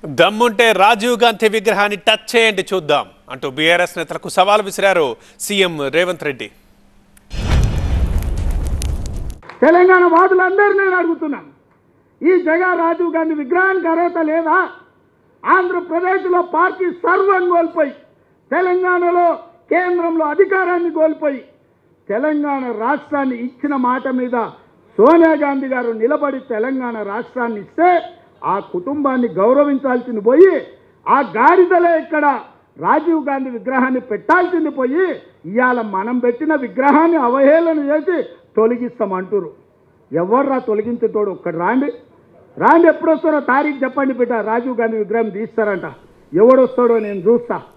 దమ్ముంటే రాజీవ్ గాంధీ విగ్రహాన్ని టచ్ చేయండి చూద్దాం అంటూ బీఆర్ఎస్ నేతలకు సవాల్ విసిరారు సీఎం రేవంత్ రెడ్డి తెలంగాణ వాదులందరూ నేను అడుగుతున్నాను ఈ జగా రాజీవ్ గాంధీ విగ్రహానికి అర్హత లేదా ఆంధ్రప్రదేశ్లో పార్టీ సర్వం కోల్పోయి తెలంగాణలో కేంద్రంలో అధికారాన్ని కోల్పోయి తెలంగాణ రాష్ట్రాన్ని ఇచ్చిన మాట మీద సోనియా గాంధీ గారు నిలబడి తెలంగాణ రాష్ట్రాన్ని ఇస్తే ఆ కుటుంబాన్ని గౌరవించాల్సింది పోయి ఆ గాడిదలే ఇక్కడ రాజీవ్ గాంధీ విగ్రహాన్ని పెట్టాల్సింది పోయి ఇవాళ మనం పెట్టిన విగ్రహాన్ని అవహేళన చేసి తొలగిస్తామంటారు ఎవర్రా తొలగించేటోడు ఒక్కడు రాండి రాండి ఎప్పుడు వస్తారో తారీఖు చెప్పండి బిడ్డ రాజీవ్ గాంధీ విగ్రహం తీస్తారంట ఎవడొస్తాడో నేను చూస్తా